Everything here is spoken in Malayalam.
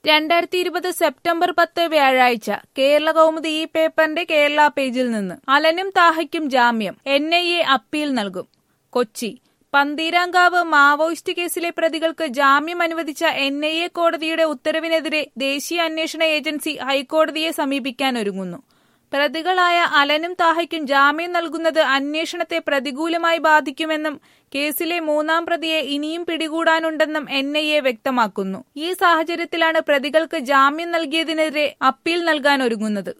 രണ്ടായിരത്തി ഇരുപത് സെപ്റ്റംബർ പത്ത് വ്യാഴാഴ്ച കേരള കൗമുദി ഈ പേപ്പറിന്റെ കേരള പേജിൽ നിന്ന് അലനും താഹയ്ക്കും ജാമ്യം എൻ ഐ എ അപ്പീൽ നൽകും കൊച്ചി പന്തീരാങ്കാവ് മാവോയിസ്റ്റ് കേസിലെ പ്രതികൾക്ക് ജാമ്യം അനുവദിച്ച എൻ ഐ എ കോടതിയുടെ ഉത്തരവിനെതിരെ ദേശീയ അന്വേഷണ ഏജൻസി ഹൈക്കോടതിയെ സമീപിക്കാനൊരുങ്ങുന്നു പ്രതികളായ അലനും താഹയ്ക്കും ജാമ്യം നൽകുന്നത് അന്വേഷണത്തെ പ്രതികൂലമായി ബാധിക്കുമെന്നും കേസിലെ മൂന്നാം പ്രതിയെ ഇനിയും പിടികൂടാനുണ്ടെന്നും എൻ ഐ എ വ്യക്തമാക്കുന്നു ഈ സാഹചര്യത്തിലാണ് പ്രതികൾക്ക് ജാമ്യം നൽകിയതിനെതിരെ അപ്പീൽ നൽകാനൊരുങ്ങുന്നത്